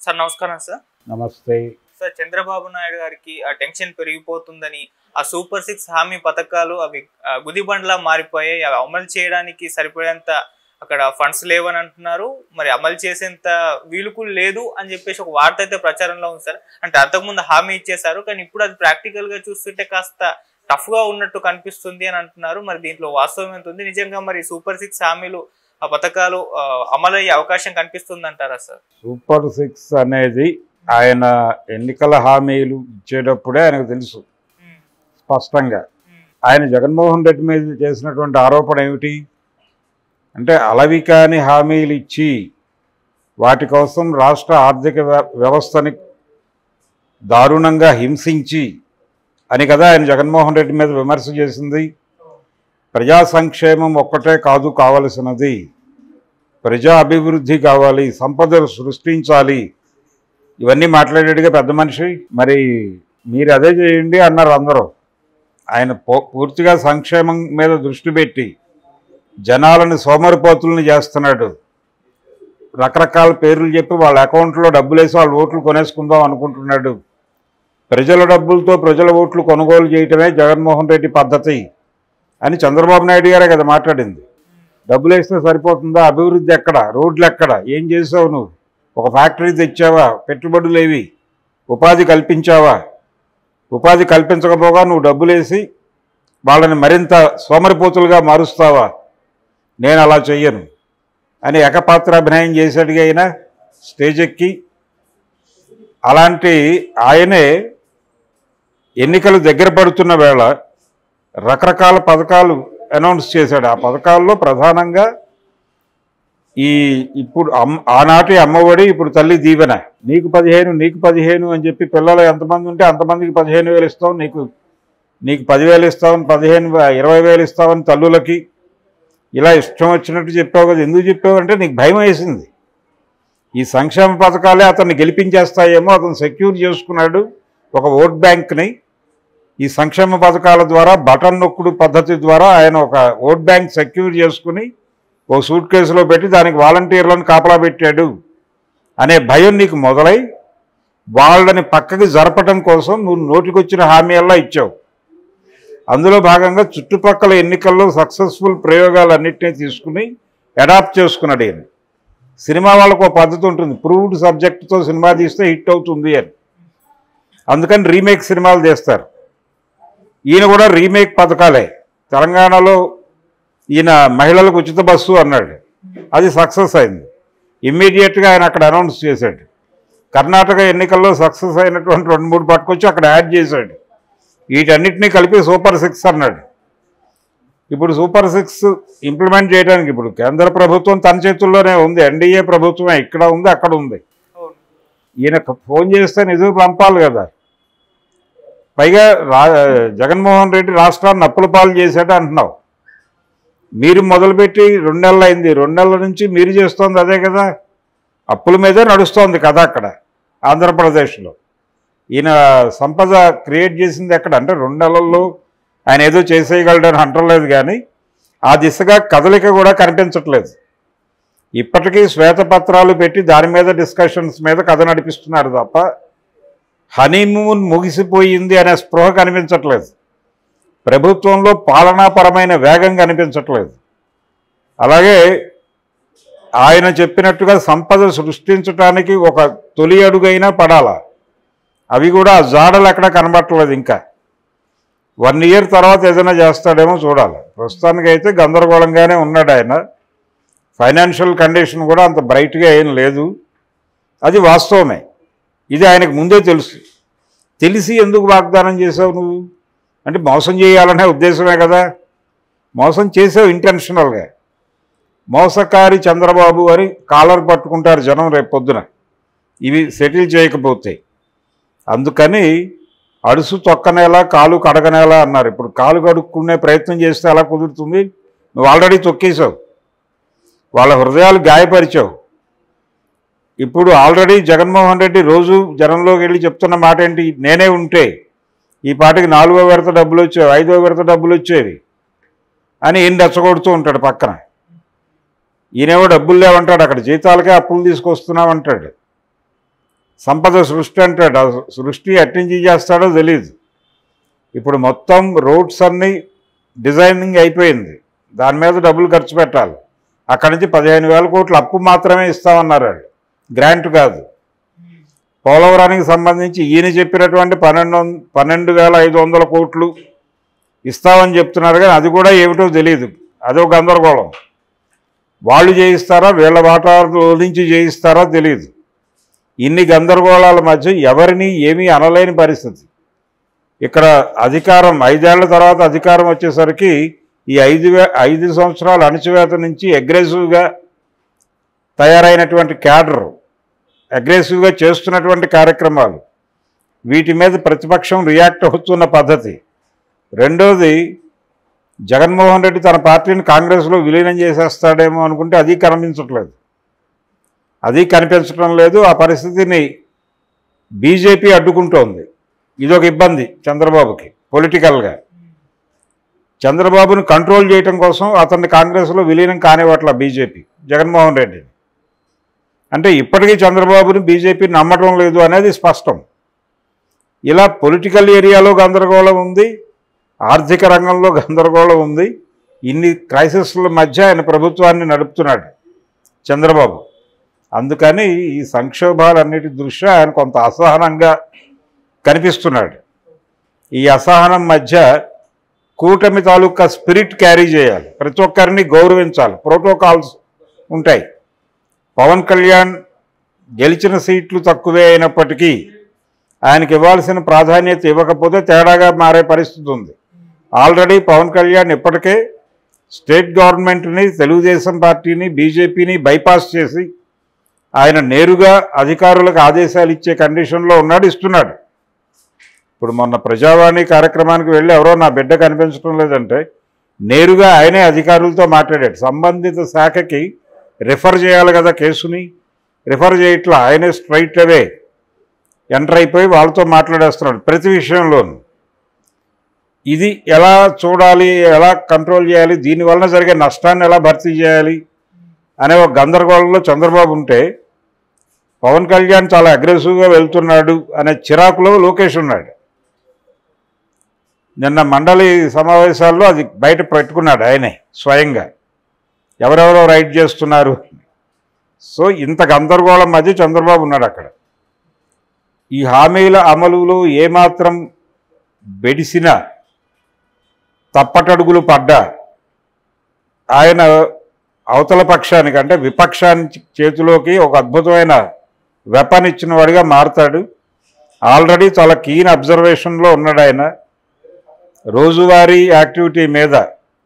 sir నమస్కారం sir నమస్తే sir Chandrababu Naidu గారికి ఆ టెన్షన్ పెరిగిపోతుందని ఆ సూపర్ సిక్స్ హామీ పథకాలు అవి ఆ, గుదిబండ్లా మారిపోయాయి అవి అమలు చేయడానికి సరిపడేంత అక్కడ ఫండ్స్ లేవని అంటున్నారు మరి అమలు చేసేంత వీలుకు లేదు అని చెప్పేసి ఒక వార్త అయితే ప్రచారంలో ఉంది సార్ అంటే అంతకుముందు హామీ ఇచ్చేశారు కానీ ఇప్పుడు అది ప్రాక్టికల్ గా చూస్తుంటే కాస్త టఫ్ గా ఉన్నట్టు కనిపిస్తుంది అని అంటున్నారు మరి దీంట్లో వాస్తవం ఎంత ఉంది నిజంగా మరి సూపర్ సిక్స్ హామీలు ఆ పథకాలు ఆ, అమలయ్యే అవకాశం కనిపిస్తుంది అంటారా సార్ సూపర్ సిక్స్ అనేది ఆయన ఎన్నికల హామీలు ఇచ్చేటప్పుడే ఆయనకు తెలుసు స్పష్టంగా ఆయన జగన్మోహన్ రెడ్డి మీద చేసినటువంటి ఆరోపణ ఏమిటి అంటే అలవి కాని హామీలు ఇచ్చి వాటి కోసం రాష్ట్ర ఆర్థిక వ్య- వ్యవస్థని దారుణంగా హింసించి అని కదా ఆయన జగన్మోహన్ రెడ్డి మీద విమర్శ చేసింది ప్రజా సంక్షేమం ఒక్కటే కాదు కావలసినది ప్రజా అభివృద్ధి కావాలి సంపదలు సృష్టించాలి ఇవన్నీ మాట్లాడేట్టుగా పెద్ద మనిషి మరి మీరు అదే చేయండి అన్నారు అందరూ ఆయన పూ- పూర్తిగా సంక్షేమం మీద దృష్టి పెట్టి జనాలను సోమరిపోతుల్ని చేస్తున్నాడు రకరకాల పేర్లు చెప్పి వాళ్ళ అకౌంట్లో డబ్బులు వేసి వాళ్ళ ఓట్లు కొనేసుకుందాం అనుకుంటున్నాడు ప్రజల డబ్బులతో ప్రజల ఓట్లు కొనుగోలు చేయటమే జగన్మోహన్ రెడ్డి పద్ధతి అని చంద్రబాబు నాయుడు గారే కదా మాట్లాడింది డబ్బులు వేస్తే సరిపోతుందా అభివృద్ధి ఎక్కడ రోడ్లు ఎక్కడ ఏం చేసావు నువ్వు ఒక ఫ్యాక్టరీ తెచ్చావా పెట్టుబడులు ఏవి ఉపాధి కల్పించావా ఉపాధి కల్పించకపోగా నువ్వు డబ్బులు వేసి వాళ్ళని మరింత సోమరిపోతులుగా మారుస్తావా నేను అలా చెయ్యను అని ఏకపాత్రాభినయం చేసేట్టుగా అయినా స్టేజ్ ఎక్కి అలాంటి ఆయనే ఎన్నికలు దగ్గర పడుతున్న వేళ రకరకాల పథకాలు అనౌన్స్ చేశాడు ఆ పథకాల్లో ప్రధానంగా ఈ ఇప్పుడు అమ్ ఆనాటి అమ్మఒడి ఇప్పుడు తల్లి దీవెన నీకు పదిహేను నీకు పదిహేను అని చెప్పి పిల్లలు ఎంతమంది ఉంటే అంతమందికి పదిహేను వేలు ఇస్తాం నీకు నీకు పదివేలు ఇస్తామని పదిహేను వే- ఇరవై వేలు ఇస్తామని తల్లులకి ఇలా ఇష్టం వచ్చినట్టు చెప్పావు కదా ఎందుకు చెప్పావు అంటే నీకు భయం వేసింది ఈ సంక్షేమ పథకాలే అతన్ని గెలిపించేస్తాయేమో అతను సెక్యూర్ చేసుకున్నాడు ఒక ఓట్ బ్యాంక్ని ఈ సంక్షేమ పథకాల ద్వారా బటన్ నొక్కుడు పద్ధతి ద్వారా ఆయన ఒక ఓట్ బ్యాంక్ సెక్యూర్ చేసుకుని ఓ సూట్ కేసులో పెట్టి దానికి వాలంటీర్లను కాపలా పెట్టాడు అనే భయం నీకు మొదలై వాళ్ళని పక్కకి జరపటం కోసం నువ్వు నోటికొచ్చిన హామీల్లా ఇచ్చావు అందులో భాగంగా చుట్టుపక్కల ఎన్నికల్లో సక్సెస్ఫుల్ ప్రయోగాలన్నింటినీ తీసుకుని అడాప్ట్ చేసుకున్నాడు ఈయన సినిమా వాళ్ళకు ఒక పద్ధతి ఉంటుంది ప్రూవ్డ్ సబ్జెక్ట్తో సినిమా తీస్తే హిట్ అవుతుంది అని అందుకని రీమేక్ సినిమాలు తీస్తారు ఈయన కూడా రీమేక్ పథకాలే తెలంగాణలో ఈయన మహిళలకు ఉచిత బస్సు అన్నాడు అది సక్సెస్ అయింది ఇమ్మీడియట్గా ఆయన అక్కడ అనౌన్స్ చేశాడు కర్ణాటక ఎన్నికల్లో సక్సెస్ అయినటువంటి రెండు మూడు పట్టుకొచ్చి అక్కడ యాడ్ చేశాడు వీటన్నిటినీ కలిపి సూపర్ సిక్స్ అన్నాడు ఇప్పుడు సూపర్ సిక్స్ ఇంప్లిమెంట్ చేయడానికి ఇప్పుడు కేంద్ర ప్రభుత్వం తన చేతుల్లోనే ఉంది ఎన్డీఏ ప్రభుత్వమే ఇక్కడ ఉంది అక్కడ ఉంది అవును ఈయన ఫోన్ చేస్తే నిజం పంపాలి కదా పైగా రా జగన్మోహన్ రెడ్డి రాష్ట్రాన్ని అప్పుల పాలు చేశాడు అంటున్నావు మీరు మొదలుపెట్టి రెండు నెలలు అయింది రెండు నెలల నుంచి మీరు చేస్తోంది అదే కదా అప్పుల మీదే నడుస్తోంది కదా అక్కడ ఆంధ్రప్రదేశ్లో ఈయన సంపద క్రియేట్ చేసింది ఎక్కడ అంటే రెండు నెలల్లో ఆయన ఏదో చేసేయగలడని అంటలేదు కానీ ఆ దిశగా కదలిక కూడా కనిపించట్లేదు ఇప్పటికీ శ్వేతపత్రాలు పెట్టి దాని మీద డిస్కషన్స్ మీద కథ నడిపిస్తున్నారు తప్ప హనీమూన్ ముగిసిపోయింది అనే స్పృహ కనిపించట్లేదు ప్రభుత్వంలో పాలనాపరమైన వేగం కనిపించట్లేదు అలాగే ఆయన చెప్పినట్టుగా సంపద సృష్టించడానికి ఒక తొలి అడుగైనా పడాలా అవి కూడా ఆ జాడలు ఎక్కడ కనబట్టలేదు ఇంకా వన్ ఇయర్ తర్వాత ఏదైనా చేస్తాడేమో చూడాలి ప్రస్తుతానికి అయితే గందరగోళంగానే ఉన్నాడు ఆయన ఫైనాన్షియల్ కండిషన్ కూడా అంత బ్రైట్గా ఏం లేదు అది వాస్తవమే ఇది ఆయనకు ముందే తెలుసు తెలిసి ఎందుకు వాగ్దానం చేసావు నువ్వు అంటే మోసం చేయాలనే ఉద్దేశమే కదా మోసం చేసావు ఇంటెన్షనల్గా మోసకారి చంద్రబాబు అని కాలర్ పట్టుకుంటారు జనం రేపు పొద్దున ఇవి సెటిల్ చేయకపోతే అందుకని అడుసు తొక్కనేలా కాలు కడగనేలా అన్నారు ఇప్పుడు కాలు కడుక్కునే ప్రయత్నం చేస్తే ఎలా కుదురుతుంది నువ్వు ఆల్రెడీ తొక్కేసావు వాళ్ళ హృదయాలు గాయపరిచావు ఇప్పుడు ఆల్రెడీ జగన్మోహన్ రెడ్డి రోజు జనంలోకి వెళ్ళి చెప్తున్న మాట ఏంటి నేనే ఉంటే ఈ పాటికి నాలుగో విడత డబ్బులు వచ్చేవి ఐదో విడత డబ్బులు వచ్చేవి అని ఈయన రెచ్చగొడుతూ ఉంటాడు పక్కన ఈయనేమో డబ్బులు లేవంటాడు అక్కడ జీతాలకే అప్పులు తీసుకొస్తున్నామంటాడు సంపద సృష్టి అంటాడు ఆ సృష్టి ఎట్టించి చేస్తాడో తెలియదు ఇప్పుడు మొత్తం రోడ్స్ అన్నీ డిజైనింగ్ అయిపోయింది దాని మీద డబ్బులు ఖర్చు పెట్టాలి అక్కడి నుంచి పదిహేను వేల కోట్లు అప్పు మాత్రమే ఇస్తామన్నారు వాళ్ళు గ్రాంట్ కాదు పోలవరానికి సంబంధించి ఈయన చెప్పినటువంటి పన్నెండు వం- పన్నెండు వేల ఐదు వందల కోట్లు ఇస్తామని చెప్తున్నారు కానీ అది కూడా ఏమిటో తెలియదు అదో గందరగోళం వాళ్ళు చేయిస్తారా వీళ్ళ వాటాలో నుంచి చేయిస్తారా తెలియదు ఇన్ని గందరగోళాల మధ్య ఎవరిని ఏమీ అనలేని పరిస్థితి ఇక్కడ అధికారం ఐదేళ్ల తర్వాత అధికారం వచ్చేసరికి ఈ ఐదు వే ఐదు సంవత్సరాల అణచివేత నుంచి అగ్రెసివ్గా తయారైనటువంటి క్యాడర్ అగ్రెసివ్గా చేస్తున్నటువంటి కార్యక్రమాలు వీటి మీద ప్రతిపక్షం రియాక్ట్ అవుతున్న పద్ధతి రెండోది జగన్మోహన్ రెడ్డి తన పార్టీని కాంగ్రెస్లో విలీనం చేసేస్తాడేమో అనుకుంటే అది కనిపించట్లేదు అది కనిపించడం లేదు ఆ పరిస్థితిని బీజేపీ అడ్డుకుంటోంది ఇదొక ఇబ్బంది చంద్రబాబుకి పొలిటికల్గా చంద్రబాబును కంట్రోల్ చేయటం కోసం అతన్ని కాంగ్రెస్లో విలీనం కానివ్వట్ల బీజేపీ జగన్మోహన్ రెడ్డిని అంటే ఇప్పటికీ చంద్రబాబుని బీజేపీ నమ్మటం లేదు అనేది స్పష్టం ఇలా పొలిటికల్ ఏరియాలో గందరగోళం ఉంది ఆర్థిక రంగంలో గందరగోళం ఉంది ఇన్ని క్రైసిస్ల మధ్య ఆయన ప్రభుత్వాన్ని నడుపుతున్నాడు చంద్రబాబు అందుకని ఈ సంక్షోభాలన్నిటి దృష్ట్యా ఆయన కొంత అసహనంగా కనిపిస్తున్నాడు ఈ అసహనం మధ్య కూటమి తాలూకా స్పిరిట్ క్యారీ చేయాలి ప్రతి ఒక్కరిని గౌరవించాలి ప్రోటోకాల్స్ ఉంటాయి పవన్ కళ్యాణ్ గెలిచిన సీట్లు తక్కువే అయినప్పటికీ ఆయనకి ఇవ్వాల్సిన ప్రాధాన్యత ఇవ్వకపోతే తేడాగా మారే పరిస్థితి ఉంది ఆల్రెడీ పవన్ కళ్యాణ్ ఇప్పటికే స్టేట్ గవర్నమెంట్ని తెలుగుదేశం పార్టీని బీజేపీని బైపాస్ చేసి ఆయన నేరుగా అధికారులకు ఆదేశాలు ఇచ్చే కండిషన్లో ఉన్నాడు ఇస్తున్నాడు ఇప్పుడు మొన్న ప్రజావాణి కార్యక్రమానికి వెళ్ళి ఎవరో నా బిడ్డ కనిపించడం లేదంటే నేరుగా ఆయనే అధికారులతో మాట్లాడాడు సంబంధిత శాఖకి రిఫర్ చేయాలి కదా కేసుని రిఫర్ చేయట్లా ఆయనే స్ట్రైట్ అవే ఎంటర్ అయిపోయి వాళ్ళతో మాట్లాడేస్తున్నాడు ప్రతి విషయంలోనూ ఇది ఎలా చూడాలి ఎలా కంట్రోల్ చేయాలి దీనివల్ల జరిగే నష్టాన్ని ఎలా భర్తీ చేయాలి అనే ఒక గందరగోళంలో చంద్రబాబు ఉంటే పవన్ కళ్యాణ్ చాలా అగ్రెసివ్గా వెళ్తున్నాడు అనే చిరాకులో లోకేష్ ఉన్నాడు నిన్న మండలి సమావేశాల్లో అది బయట పెట్టుకున్నాడు ఆయనే స్వయంగా ఎవరెవరో రైడ్ చేస్తున్నారు సో ఇంత గందరగోళం మధ్య చంద్రబాబు ఉన్నాడు అక్కడ ఈ హామీల అమలులో ఏమాత్రం బెడిసినా తప్పటడుగులు పడ్డా ఆయన అవతల పక్షానికి అంటే విపక్షానికి చేతిలోకి ఒక అద్భుతమైన వెపన్ ఇచ్చిన వాడిగా మారుతాడు ఆల్రెడీ చాలా కీన్ అబ్జర్వేషన్లో ఉన్నాడు ఆయన రోజువారీ యాక్టివిటీ మీద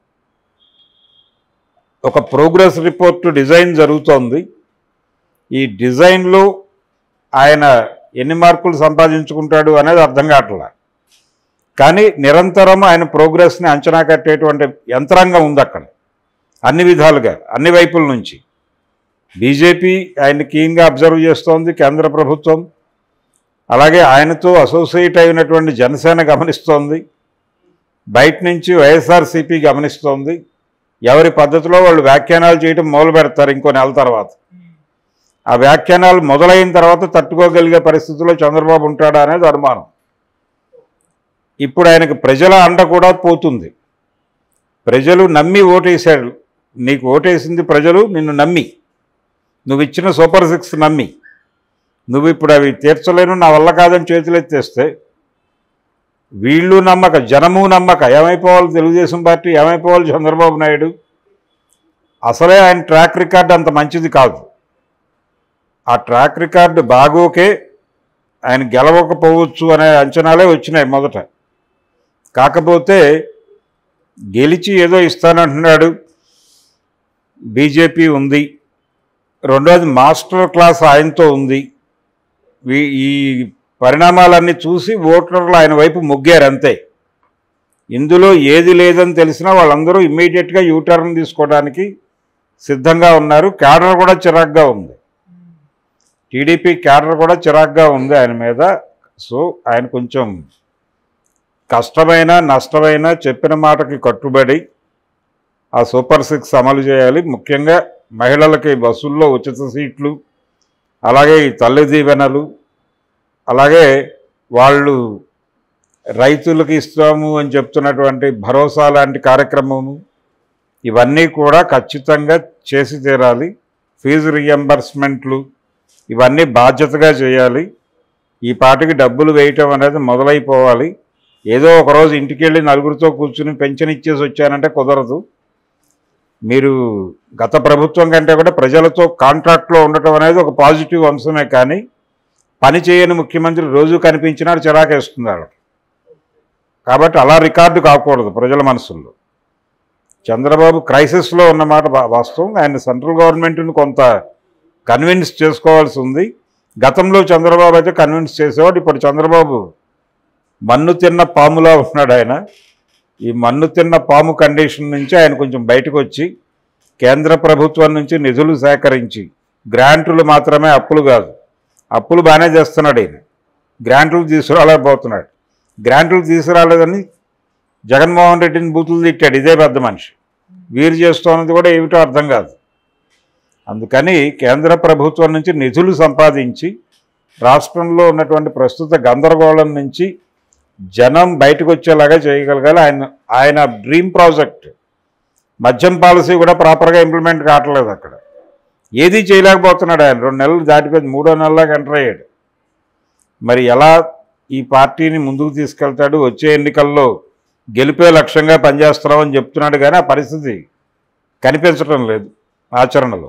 ఒక ప్రోగ్రెస్ రిపోర్ట్ డిజైన్ జరుగుతోంది ఈ డిజైన్లో ఆయన ఎన్ని మార్కులు సంపాదించుకుంటాడు అనేది అర్థం కావట్లా కానీ నిరంతరం ఆయన ప్రోగ్రెస్ని అంచనా కట్టేటువంటి యంత్రాంగం ఉంది అక్కడ అన్ని విధాలుగా అన్ని వైపుల నుంచి బీజేపీ ఆయన కీన్గా అబ్జర్వ్ చేస్తోంది కేంద్ర ప్రభుత్వం అలాగే ఆయనతో అసోసియేట్ అయినటువంటి జనసేన గమనిస్తోంది బయట నుంచి వైఎస్ఆర్సీపీ గమనిస్తోంది ఎవరి పద్ధతిలో వాళ్ళు వ్యాఖ్యానాలు చేయడం మొదలు పెడతారు ఇంకో నెల తర్వాత ఆ వ్యాఖ్యానాలు మొదలైన తర్వాత తట్టుకోగలిగే పరిస్థితిలో చంద్రబాబు ఉంటాడా అనేది అనుమానం ఇప్పుడు ఆయనకు ప్రజల అండ కూడా పోతుంది ప్రజలు నమ్మి ఓటేశాడు నీకు ఓటేసింది ప్రజలు నిన్ను నమ్మి నువ్వు ఇచ్చిన సూపర్ సిక్స్ నమ్మి నువ్వు ఇప్పుడు అవి తీర్చలేను నా వల్ల కాదని చేతులెత్తేస్తే వీళ్ళు నమ్మక జనము నమ్మక ఏమైపోవాలి తెలుగుదేశం పార్టీ ఏమైపోవాలి చంద్రబాబు నాయుడు అసలే ఆయన ట్రాక్ రికార్డ్ అంత మంచిది కాదు ఆ ట్రాక్ రికార్డు బాగోకే ఆయన గెలవకపోవచ్చు అనే అంచనాలే వచ్చినాయి మొదట కాకపోతే గెలిచి ఏదో ఇస్తానంటున్నాడు బీజేపీ ఉంది రెండోది మాస్టర్ క్లాస్ ఆయనతో ఉంది వీ- ఈ పరిణామాలన్నీ చూసి ఓటర్లు ఆయన వైపు మొగ్గారు అంతే ఇందులో ఏది లేదని తెలిసినా వాళ్ళందరూ ఇమ్మీడియట్గా యూటర్న్ తీసుకోవడానికి సిద్ధంగా ఉన్నారు క్యాడర్ కూడా చిరాగ్గా ఉంది టీడీపీ క్యాడర్ కూడా చిరాగ్గా ఉంది ఆయన మీద సో ఆయన కొంచెం కష్టమైన నష్టమైన చెప్పిన మాటకి కట్టుబడి ఆ సూపర్ సిక్స్ అమలు చేయాలి ముఖ్యంగా మహిళలకి బస్సుల్లో ఉచిత సీట్లు అలాగే ఈ తల్లి దీవెనలు అలాగే వాళ్ళు రైతులకు ఇస్తాము అని చెప్తున్నటువంటి భరోసా లాంటి కార్యక్రమము ఇవన్నీ కూడా ఖచ్చితంగా చేసి తీరాలి ఫీజు రియంబర్స్మెంట్లు ఇవన్నీ బాధ్యతగా చేయాలి ఈ పాటికి డబ్బులు వేయటం అనేది మొదలైపోవాలి ఏదో ఒకరోజు ఇంటికి వెళ్ళి నలుగురితో కూర్చుని పెన్షన్ ఇచ్చేసి వచ్చానంటే కుదరదు మీరు గత ప్రభుత్వం కంటే కూడా ప్రజలతో కాంట్రాక్ట్లో ఉండటం అనేది ఒక పాజిటివ్ అంశమే కానీ పని చేయని ముఖ్యమంత్రి రోజు కనిపించినాడు చిరాకేస్తున్నాడు కాబట్టి అలా రికార్డు కాకూడదు ప్రజల మనసుల్లో చంద్రబాబు క్రైసిస్లో ఉన్నమాట వా- వాస్తవం ఆయన సెంట్రల్ గవర్నమెంట్ని కొంత కన్విన్స్ చేసుకోవాల్సి ఉంది గతంలో చంద్రబాబు అయితే కన్విన్స్ చేసేవాడు ఇప్పుడు చంద్రబాబు మన్ను తిన్న పాములా ఉన్నాడు ఆయన ఈ మన్ను తిన్న పాము కండిషన్ నుంచి ఆయన కొంచెం బయటకు వచ్చి కేంద్ర ప్రభుత్వం నుంచి నిధులు సేకరించి గ్రాంట్లు మాత్రమే అప్పులు కాదు అప్పులు బాగానే చేస్తున్నాడు ఈయన గ్రాంట్లు తీసుకురాలేకపోతున్నాడు గ్రాంట్లు తీసుకురాలేదని జగన్మోహన్ రెడ్డిని బూతులు తిట్టాడు ఇదే పెద్ద మనిషి వీరు చేస్తున్నది కూడా ఏమిటో అర్థం కాదు అందుకని కేంద్ర ప్రభుత్వం నుంచి నిధులు సంపాదించి రాష్ట్రంలో ఉన్నటువంటి ప్రస్తుత గందరగోళం నుంచి జనం బయటకు వచ్చేలాగా చేయగలగాలి ఆయన ఆయన డ్రీమ్ ప్రాజెక్ట్ మద్యం పాలసీ కూడా ప్రాపర్గా ఇంప్లిమెంట్ కావట్లేదు అక్కడ ఏదీ చేయలేకపోతున్నాడు ఆయన రెండు నెలలు దాటిపోయింది మూడో నెలలకు ఎంటర్ అయ్యాడు మరి ఎలా ఈ పార్టీని ముందుకు తీసుకెళ్తాడు వచ్చే ఎన్నికల్లో గెలిపే లక్ష్యంగా పనిచేస్తున్నామని చెప్తున్నాడు కానీ ఆ పరిస్థితి కనిపించడం లేదు ఆచరణలో